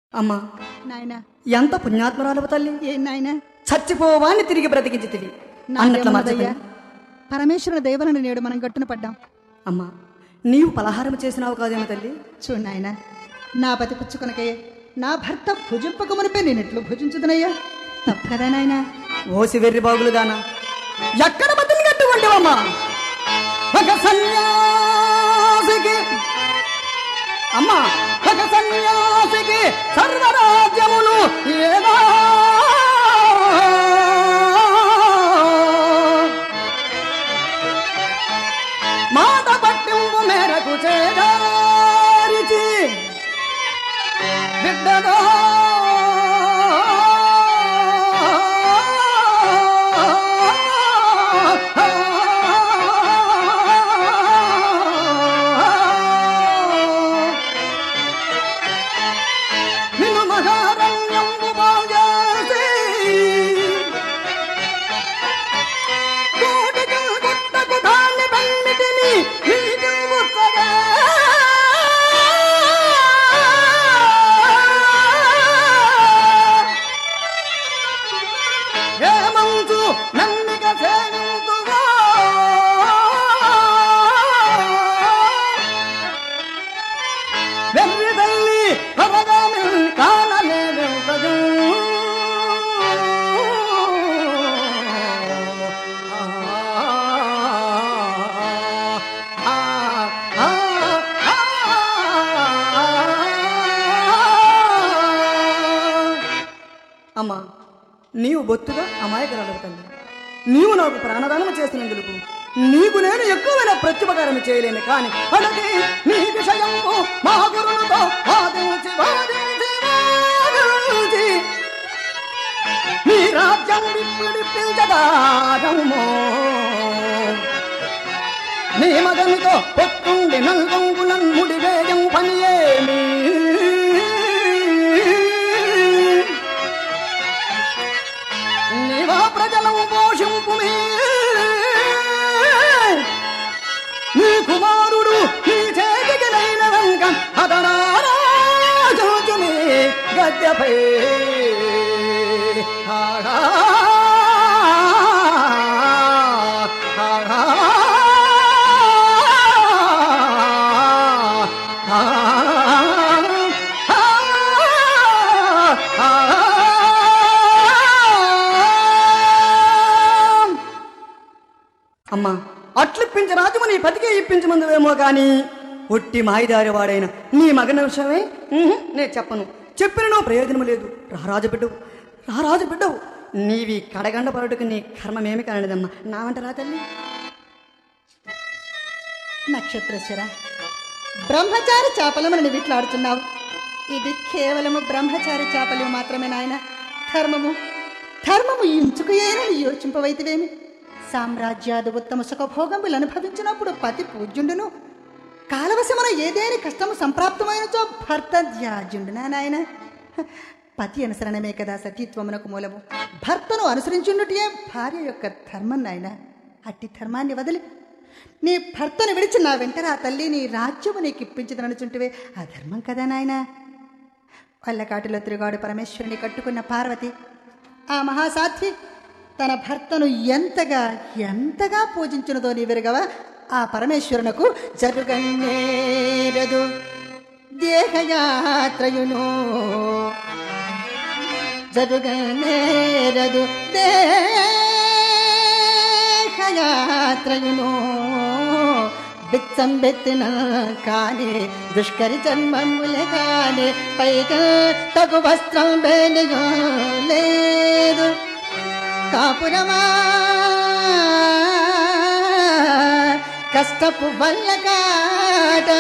అమ్మా నాయన ఎంత పుణ్యాత్మరాలవు తల్లి ఏం నాయన చచ్చిపోవాన్ని తిరిగి బ్రతికించితివి అన్నట్ల నాదేమున్నదయ్యా మర్చిపోయి పరమేశ్వరుని దైవలను నేడు మనం గట్టున పడ్డాం అమ్మా నీవు పలహారం చేసినావు కాదేమో తల్లి చూడు నాయన నా పతి పుచ్చుకొనకే నా భర్త భుజింపక మునిపే నేను ఎట్లు భుజించుదనయ్యా తప్పు కదా నాయన ఓసి వెర్రి బాగులు దానా ఎక్కడ బతులు కట్టుకుంటావమ్మా ఒక సన్యాసికి అమ్మా ఒక సన్యాసికి సర్వరాజ్యమును ఏదో మాట పట్టింపు మేరకు చేదారిచి బిడ్డదో నిన్ను మహారణ్యంబు బాగేసి కోటికి గుట్టకు దాన్ని బన్నిటిని నీటి ముచ్చగా ఏమంచు నన్నిక సేవింతువో వెర్రి తల్లి ಹೊರಗಾಮಿ ಕಾಣಲೇವೆಂತದು అమ్మా నీవు బొత్తుగా అమాయకురాలు తల్లి నీవు నాకు ప్రాణదానం చేసినందుకు నీకు నేను ఎక్కువైన ప్రత్యుపకారం చేయలేను కానీ అలాగే నీ విషయము మా గురులతో వాదించి వాదించి వాదించి నీ రాజ్యం విప్పిడిపించదాగము నీ మగనితో పొత్తుండి నల్గొంగులన్ ముడివేయం పని ఏమి నీవా ప్రజలము పోషింపు నీ కుమారుడు నీ చేతికి నైన వెంక అతనారాజుని గద్దెపై ఆగా, ఆగా, అమ్మా అట్లిప్పించ రాజుము నీ పతికే ఇప్పించమందువేమో గాని ఒట్టి మాయిదారి వాడైన నీ మగన విషయమే ఉహు, నేను చెప్పను చెప్పిన నో ప్రయోజనం లేదు రారాజు బిడ్డవు రారాజు బిడ్డవు నీవి కడగండ పరుటకు నీ కర్మమేమి కానిదమ్మా నావంటరా తల్లి నక్షత్రశ్వర బ్రహ్మచారి చేపలమని విట్లాడుతున్నావు ఇది కేవలము బ్రహ్మచారి చేపలు మాత్రమే నాయన ధర్మము ధర్మము ఇంచుకు ఏనని యోచింపవైతివేమి సామ్రాజ్యాది ఉత్తమ సుఖభోగములు అనుభవించినప్పుడు పతి పూజ్యుండును కాలవశమున ఏదేని కష్టము సంప్రాప్తమైనచో భర్త ధ్యాజుండునా నాయన హ, పతి అనుసరణమే కదా సతీత్వమునకు మూలము భర్తను అనుసరించుండుటే భార్య యొక్క ధర్మం నాయన అట్టి ధర్మాన్ని వదిలి నీ భర్తను విడిచి నా వెంట రా తల్లి నీ రాజ్యము నీకు ఇప్పించదనుచుంటివే ఆ ధర్మం కదా నాయన వల్లకాటిలో తిరుగాడు పరమేశ్వరుని కట్టుకున్న పార్వతి ఆ మహాసాధ్వి తన భర్తను ఎంతగా ఎంతగా పూజించునదో నీవెరుగవా ఆ పరమేశ్వరునకు జరుగన్నేరదు దేహయాత్రయును జరుగనేరదు దేహయాత్రయును బిచ్చం బెత్తిన కాని దుష్కరి జన్మములే కాని పైగా తగు వస్త్రం బేనిగా లేదు కాపురమా కష్టపు వల్ల కాట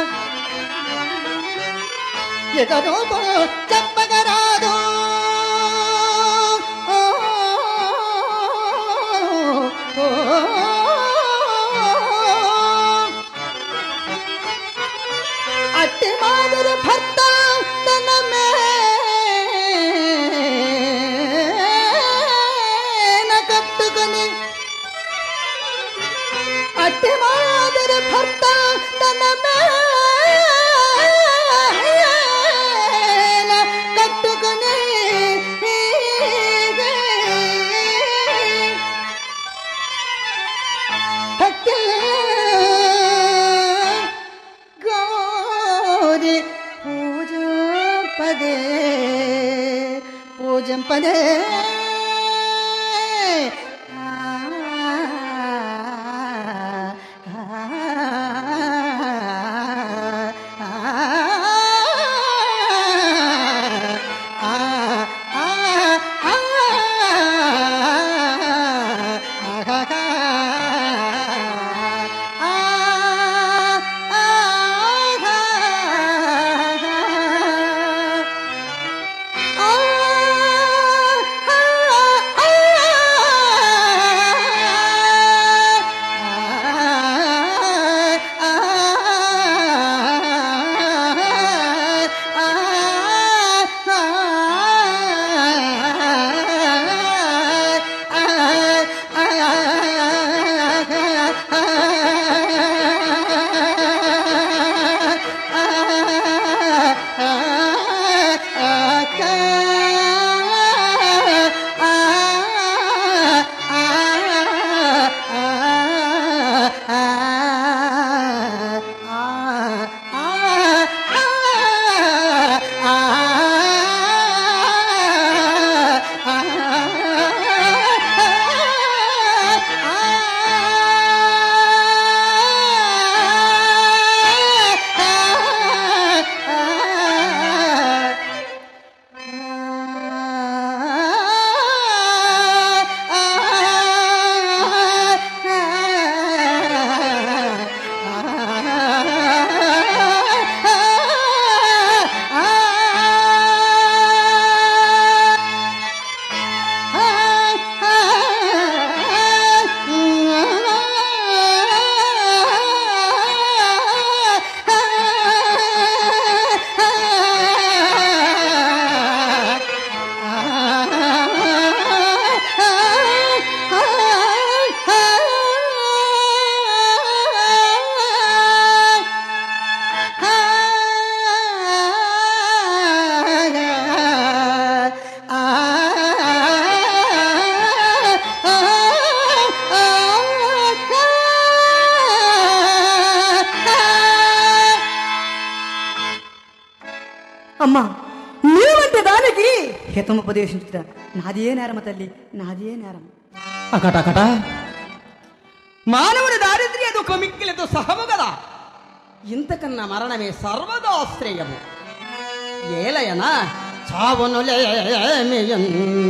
ఎదరో చెప్పగరాదు ఓ, ఓ, అట్టి మాదిరి భర్త తన మేన కట్టుకొని అట్టి మాదిరి భర్త తన మేన పూజింపదే పూజింపదే అమ్మా నీవంటి దానికి హితముపదేశించుట నాదే నేరమ తల్లి నాదే నేరం అకటకట మానవుని దారిద్ర్య దుఃఖ మిక్కిలతో సహము కదా ఇంతకన్నా మరణమే సర్వదా శ్రేయము ఏలయనా చావునులేమియున్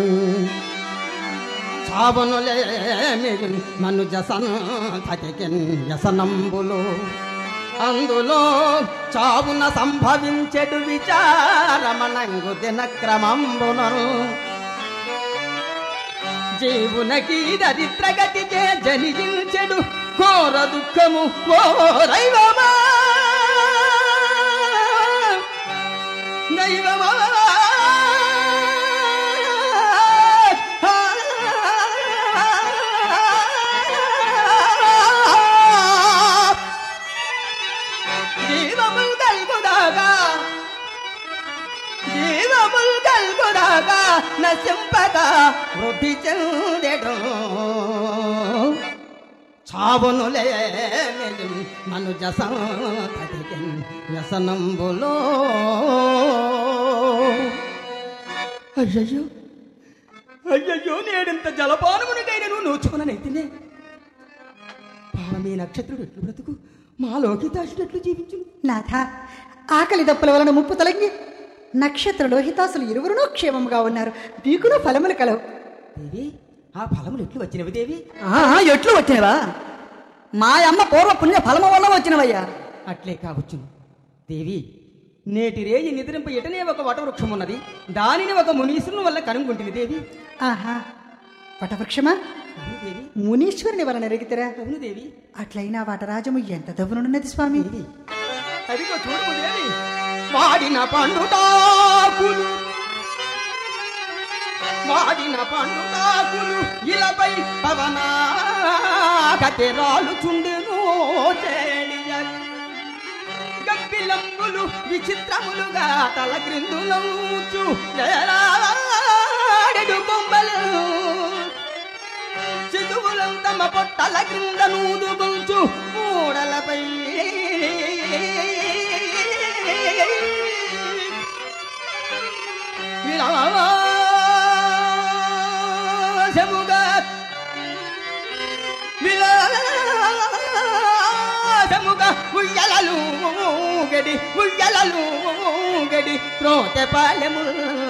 చావునులేమియున్ మనుజసన్ తటికిన్ వ్యసనంబులు అందులో చావున సంభవించెడు విచారమనంగు దినక్రమంబునరు జీవునకి దరిద్రగతి చే జనిజించెడు ఘోర దుఃఖము ఓరైవమా దైవమా జీవముల్ కల్గుదాగా జీవముల్ కల్గుదాగా నశింపక వృద్ధి చెందెడు చావునులే మనుజ సంతతికి వ్యసనంబులో అయ్యయ్యో అయ్యయ్యో నేడింత జలపానమునికైనను నోచుకుననైతేనే పావమే నక్షత్రుడు ఎట్లు బ్రతుకు మా లోకితాశుడు ఎట్లు జీవించును నాథ ఆకలి దప్పుల వలన ముప్పు తొలగి నక్షత్ర లోహితాసులు ఇరువురునూ క్షేమముగా ఉన్నారు మీకును ఫలములు కలవు దేవి ఆ ఫలములు ఎట్లు వచ్చినవి దేవి ఆ, ఎట్లు వచ్చినవా మా అమ్మ పూర్వ పుణ్య ఫలము వల్ల వచ్చినవయ్యా అట్లే కావచ్చును దేవి నేటి రేయి నిద్రింప ఎటనే ఒక వటవృక్షం ఉన్నది దానిని ఒక మునీశ్వరుని వల్ల కనుగొంటిని దేవి ఆహా వటవృక్షమా అవును దేవి మునీశ్వరుని వలన ఎరిగితరా అవును దేవి అట్లయినా వాటరాజము ఎంత దవ్వునున్నది స్వామి దేవి అదిగో చూడు దేవి వాడిన పండుటాకులు వాడిన పండుటాకులు ఇలపై పవనా కతెరాలుచుండెను చేడియలు గబ్బిలంబులు విచిత్రములుగా తల క్రిందులవుచు వేలాడెడు బొమ్మలు చిదువులం తమ పొట్టల క్రింద నూదుగుంచు మూడలపై విలాసముగా విలాసముగా ఉయ్యలలు గడి ఉయ్యలలు గడి క్రోత పాలెము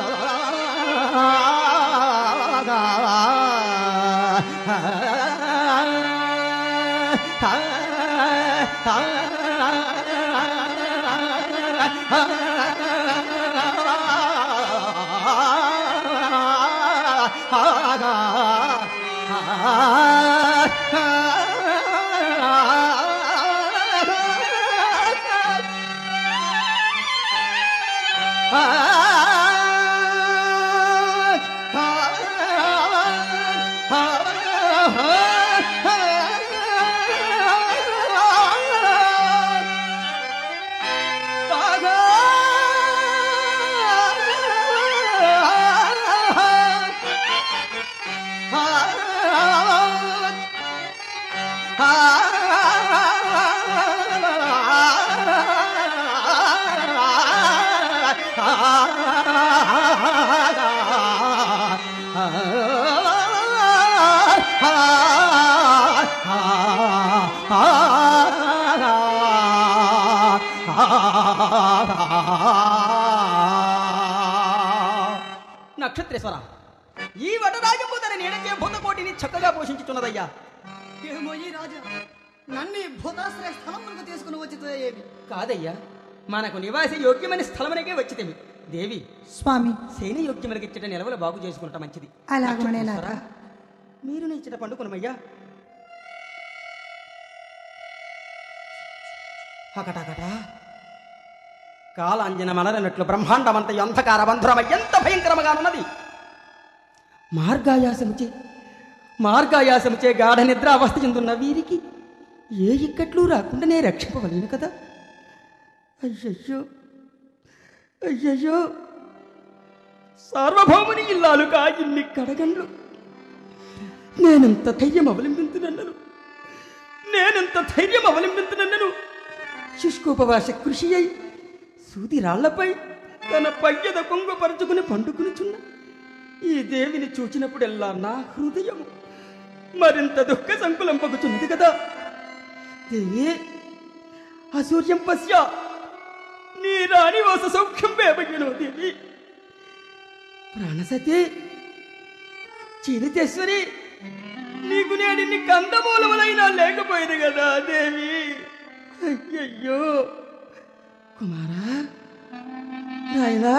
నక్షత్రేశ్వర ఈ వటరాజంబు తన నీడచే భూతకోటిని చక్కగా పోషించుతున్నదయ్యా ఏమో ఈ రాజా నన్ను ఈ భూతాశ్రయ స్థలం మనకు తీసుకుని వచ్చితో ఏమి కాదయ్యా మనకు నివాస యోగ్యమైన స్థలమునకే వచ్చితేమి దేవి స్వామి సేన యోగ్యములకి ఇచ్చట నిలవలు బాగు చేసుకుంటా మంచిది అలాగనే నాథ. నక్షత్రేశ్వరా, మీరు ఇచ్చట పండుకునమయ్యా అకటకట కాలాంజన మలరనట్లు బ్రహ్మాండమంత అంధకార బంధురమ ఎంత భయంకరముగా ఉన్నది మార్గాయాసముచే మార్గాయాసముచే గాఢ నిద్ర అవస్థ చెందున్న వీరికి ఏ ఇక్కట్లు రాకుండానే రక్షింపవలేను కదా అయ్యయ్యో అయ్యయ్యో సార్వభౌముని ఇల్లాలుగా ఇన్ని కడగండ్లు నేనెంత ధైర్యం అవలంబించునన్నను నేనెంత ధైర్యం అవలంబించునన్నను శుష్కోపవాస కృషి అయి సూది రాళ్లపై తన పయ్యద కొంగు పరుచుకుని పండుకునిచున్న ఈ దేవిని చూచినప్పుడెల్లా నా హృదయము మరింత దుఃఖ సంకులంపగుచున్నది కదా దేవి అసూర్యం పశ్య నీ రాణి వాస సౌఖ్యం వేమయ్యను దేవి ప్రాణసతి చీలితేశ్వరి నీకు నేడిన్ని కందమూలములైనా లేకపోయింది కదా దేవి అయ్యయ్యో కుమారా నాయనా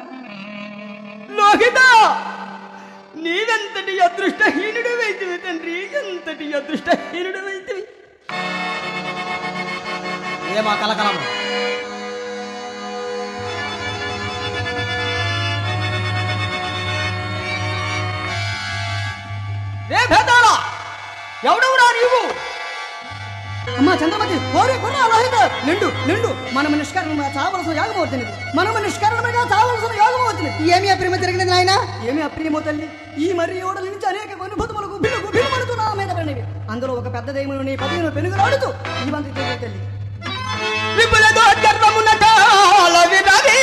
లోహిత నీవెంతటి అదృష్టహీనుడు వైతివి తండ్రి ఎంతటి అదృష్టహీనుడు వైతివి ఏమా కలకలం రే భేదాళ ఎవడవురా నీవు అమ్మా చంద్రమతి కోరి కొర్ర లోహిత నిండు నిండు మనము నిష్కరణంగా చావలసిన యాగం వచ్చినది మనము నిష్కరణంగా చావలసిన యాగం వచ్చినది ఏమి అప్రేమ జరిగినది నాయన ఏమి అప్రియమో తల్లి ఈ మరి ఓడల నుంచి అనేక అనుభూతములకు బిల్లుకు బిల్లుపడుతూ నా మీద పడినవి అందులో ఒక పెద్ద దైవను నీ పదవిను పెనుగులాడుతూ ఈ వంతు తెలియ తల్లి విపులతో గర్వమున తాళ వినవి.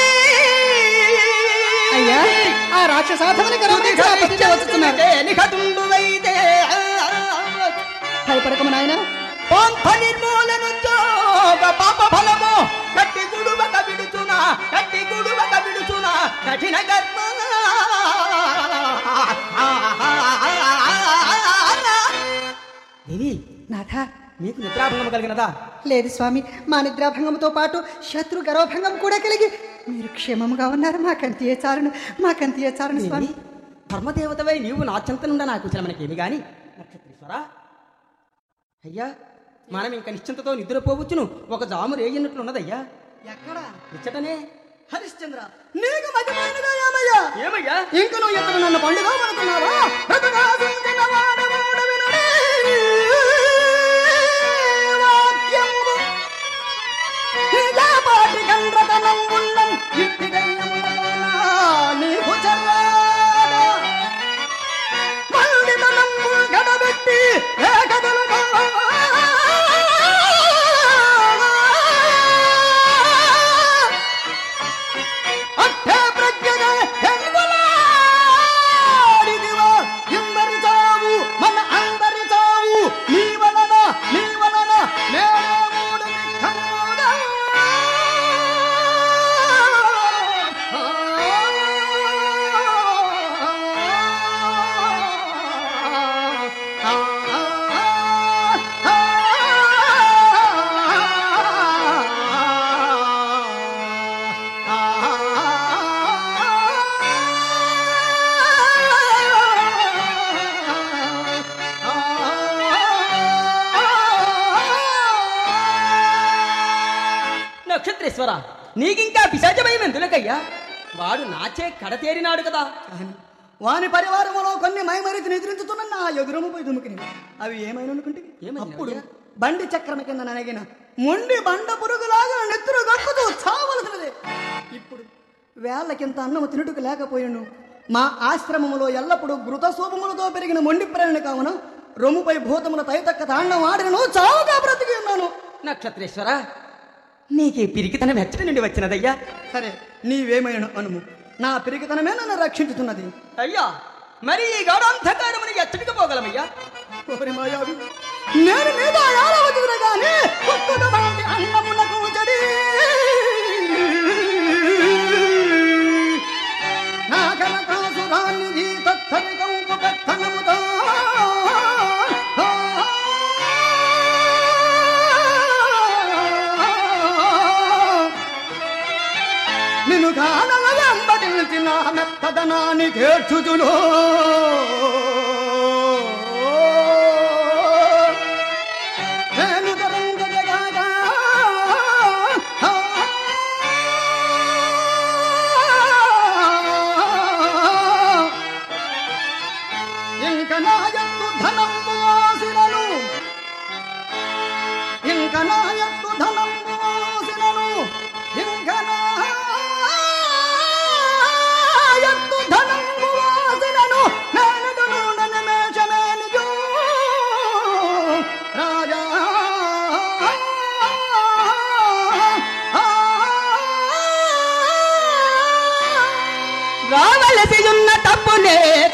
అయ్యా ఆ రాక్షసాధమని తుది వచ్చుతున్నారు గరిష్ఠునికే నిఘతుండువైతే. భయపడకము నాయన పంథ నిర్మూలన జోగ పాప ఫలము కట్టి గుడువక విడుచున కట్టి గుడువక విడుచున కఠిన కర్మ దేవి నాథ మీకు నిద్రాభంగం కలిగినదా లేదు స్వామి మా నిద్రాభంగంతో పాటు శత్రు గర్వభంగం కూడా కలిగి మీరు క్షేమముగా ఉన్నారు మాకంతియే చాలును మాకంతియే చాలును స్వామి దేవి ధర్మదేవతవై నీవు నా చింతనుండ నాకు మనకేమి గాని నక్షత్రేశ్వర అయ్యా మనం ఇంక నిశ్చింతతో నిద్రపోవచ్చును ఒక జాము రేగినట్లున్నదయ్యా ఎక్కడ ఇచ్చటనే హరిశ్చంద్ర నీకు మతిపోయినదా ఏమయ్యా ఏమయ్యా ఇంక నువ్వు ఎక్కడ నన్ను పండుగ అనుకున్నావా బ్రతుకాసించిన వాడవాడు వినడే వాక్యము. ఇలాపాటి గండ్రతనం ఉన్నం ఇట్టి దయ్యములలోనా నీకు చల్లాడా. మండితనంబు గడబెట్టి ఏకదలుగా అట్టే ప్రజ్ఞగా ఎన్నులాడిదివా ఇంద నక్షత్రేశ్వర నీకింకా పిశాచ భయం ఎందులకయ్యా వాడు నాచే కడతేరినాడు కదా కానీ వాని పరివారములో కొన్ని మైమరిచి నిద్రించుతున్న నా ఎదురముపై దుముకిని అవి ఏమైనా అనుకుంటే ఏమైనవి? అప్పుడు బండి చక్రం కింద ననగిన మొండి బండ పురుగులాగా నెత్తురు గక్కుతూ చావలసినదే ఇప్పుడు వేళ్ళకింత అన్నము తినుటకు లేకపోయినను మా ఆశ్రమములో ఎల్లప్పుడూ ఘృత శోభములతో పెరిగిన మొండి ప్రేరణ కావున రొమ్ముపై భూతముల తైతక్క తాండం ఆడినను చావుగా బ్రతికి ఉన్నాను నక్షత్రేశ్వర నీకే పిరికితనం వెచ్చటి నుండి వచ్చినదయ్యా సరే నీవేమైనా అనుము నా పిరిగితనమే నన్ను రక్షించుతున్నది అయ్యా మరి ఈ గాఢాంధకారముని ఎచ్చటికి పోగలమయ్యా ఓరి మాయావి నేను మీద ఆడవదురు గాని ఒక్కద వంటి అన్నమునకు చెడి నా కనకాసురాన్ని ఈ తత్తరికంపు పెత్తనముతో నిన్ను కానల వెంబడించి నా మెత్తదనానికి ఏడ్చుచులో నేను తరంగజగాగా ఇంక నా యొక్క ధనం మోసినను ఇంక నా యొక్క ధనం మోసినను ఇంక నా యొక్క ధనం మోసినను నేనెదును ననమేషమేనియు రాజా రావలసి ఉన్న తప్పునే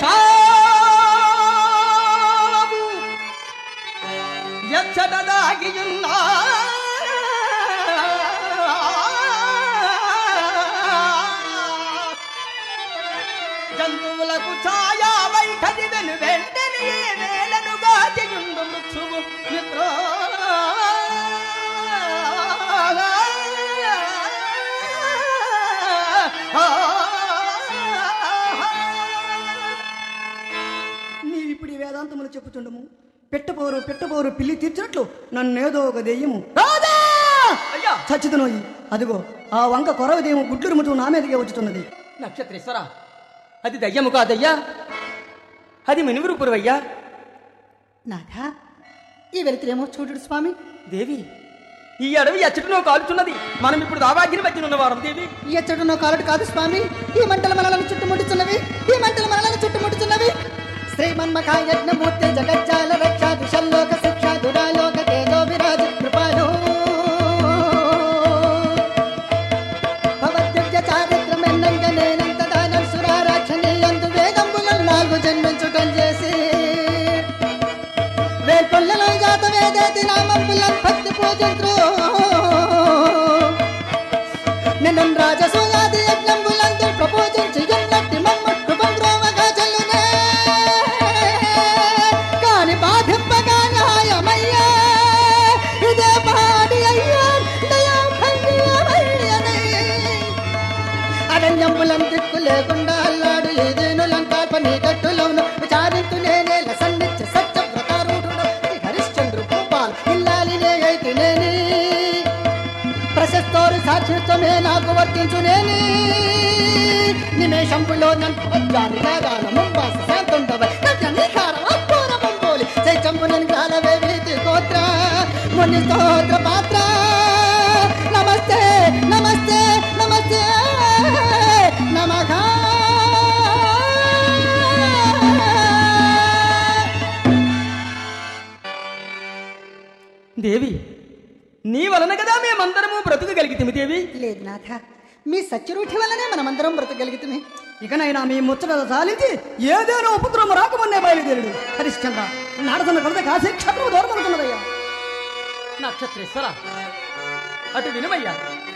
చావు ఎచ్చట దాగియున్నా జంతువులకు ఛాయా వైఖరి వెను వెంటనే వేలనుగా చెయ్యుండు మృత్యువు మిత్రో నీవిప్పుడు ఈ వేదాంతములు చెప్పుచుండము పెట్టపోరు పెట్టపోరు పిల్లి తీర్చినట్లు నన్నేదో ఒక దెయ్యము రాజా అయ్యా చచ్చితనోయి అదిగో ఆ వంక కొరవ దెయ్యము గుడ్లురుముతూ నా మీదకే వచ్చుతున్నది నక్షత్రేశ్వర అది దయ్యము కాదయ్యా అది మినుగురుపురవయ్యా నాథ ఈ వెళితేమో చూడు స్వామి దేవి ఈ అడవి ఎచ్చటనో కాలుచున్నది మనం ఇప్పుడు దావాగ్ని మధ్యన ఉన్నవారం దేవి ఎచ్చడునో కాలడు కాదు స్వామి ఈ మంటల మనలను చుట్టుముట్టుచున్నవి ఈ మంటల మనలను చుట్టుముట్టుచున్నవి శ్రీమన్మఖ యజ్ఞమూర్తి జగజ్జాల రక్ష దిశల్లోక శిక్ష దురాలోక తేజో విరాజ కృపాలు భవద్దివ్య చారిత్రమెన్నంగ నేనంత దానం సురారాక్షణీయందు వేదంబులను నాలుగు జన్మించుటం చేసి వేల్పొల్లలో జాత వేదేతి నామంబులను భక్తి పూజంత్రు నిన్ను రాజసూయాది యజ్ఞంబులందు ప్రపోజించి ఎన్నట్టి మమ్మ కృపంద్రోవగా చెల్లునే కాని బాధింపగా న్యాయమయ్యా ఇదే పాడి అయ్యా దయాభంగియమయ్యనే అరణ్యంబులం దిక్కు లేకుండా అల్లాడు ఏదేనులం కాల్పని గట్టులోను విచారించు నేనే లసన్నిచ్చ సత్య వ్రతారూఢుడు హరిశ్చంద్రు గోపాల్ ఇల్లాలినే అయితే నేని ప్రశస్తోరు సాక్షిత్వమే నాకు వర్తించునేని నిమేషంపులో నన్ను వజ్రాలు రాగాల ముంబాస శాంతుండవ నజనీకారం అప్పూర పంపోలి చైచంపునని గాలవే వీతి గోత్ర ముని స్తోత్ర పాత్ర నమస్తే నమస్తే నమస్తే నమః దేవి నీ వలన కదా మేమందరము బ్రతుకగలిగితిమి దేవి లేదు నాథ మీ సత్యరూఠి వల్లనే మనమందరం బ్రతకగలుగుతుంది ఇకనైనా మీ ముచ్చట సాలించి ఏదేనో ఉపద్రవం రాకమున్నే బయలుదేరుడు హరిశ్చంద్ర నాడతన్న కడితే కాసే క్షత్రము దూరమవుతున్నదయ్యా నక్షత్రేశ్వర అటు వినమయ్యా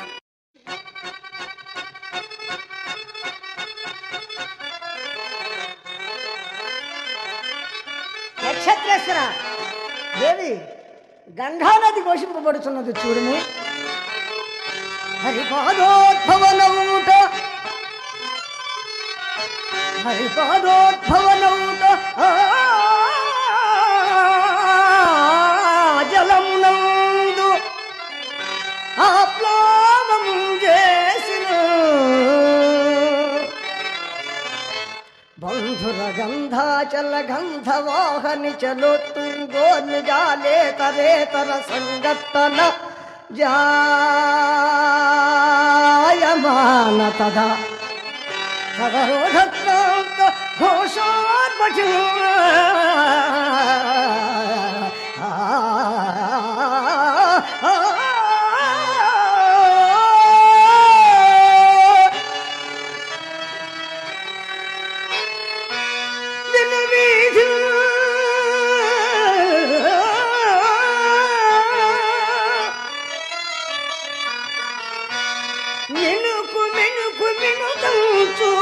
నక్షత్రేశ్వర దేవి గంగానది ఘోషింపబడుతున్నది చూడుము హరిపాదోద్భవనౌట హరిపాదోద్భవనౌట ఆ జలమునందు ఆప్లావము బంధుర గంధాచల గంధ వాహని చలో తుంగోన్ జాలే తరేతర సంగత్తన జాయమాన తదా తదరోధక్రాంత ఘోషార్పటి వినవీధి మినుకు మినుకు మినుకంచు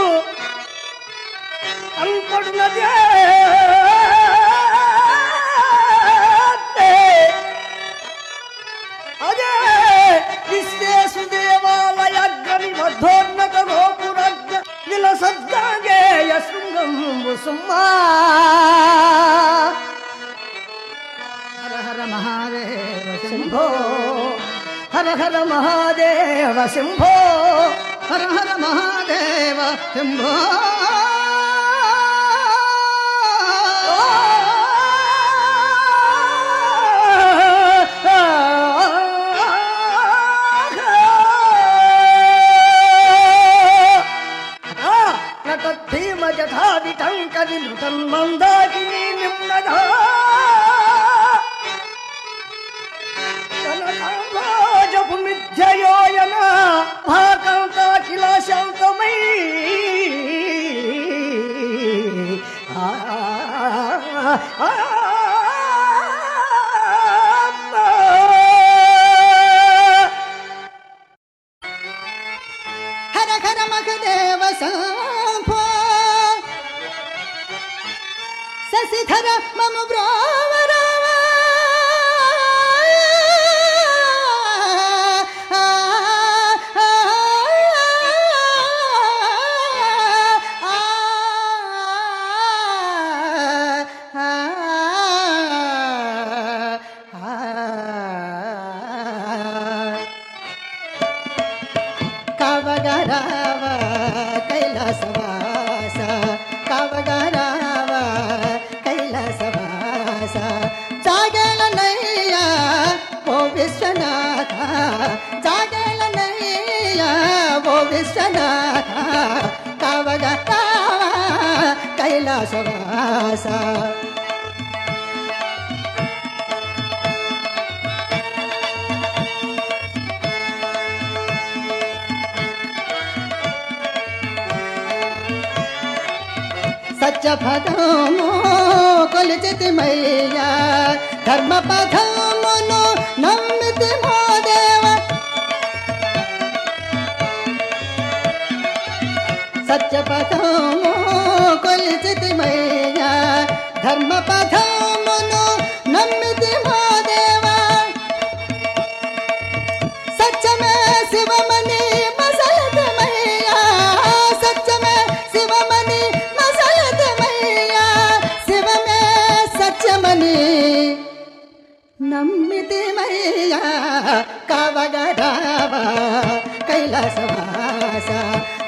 అంపడునదే అదే విశ్వేశు దేవాలయగ్రమి మధ్యోన్నత గోపురగ్ర విలసద్గాగేయ శృంగంబు సుమ్మా హర హర మహాదేవ శంభో హర హర మహాదేవ శంభో హర హర మహాదేవ శంభో నటీమ జఠావిటంక విలుటన్ మందాకిని నిమ్నధా కనకాంబాజపు మిథ్యయోయన భాకంతాఖిల శాంతమై ఆ, ఆ, ఆ, హర హర మగదేవ సంభో శశిధర మమ బ్రోవరావ కవగరావ కైలాసవాస కవగరావ కైలాసవాస జాగలనయ్య ఓ విశ్వనాథ జాగలనయ్య ఓ విశ్వనాథ కవగరావ కైలాసవాస సత్యపదము కొలిచితిమయ్యా ధర్మపదమును నమ్మితి మోదేవ సత్యపదము కొలిచితిమయ్యా ధర్మపదమును నమ్మితి మోదేవ సత్యమే శివమణి మసలతమయ్యా సత్యమే శివమణి మసలతమయ్యా శివమే సత్యమణి నమ్మితిమయ్యా కవగడావ కైలాసవాస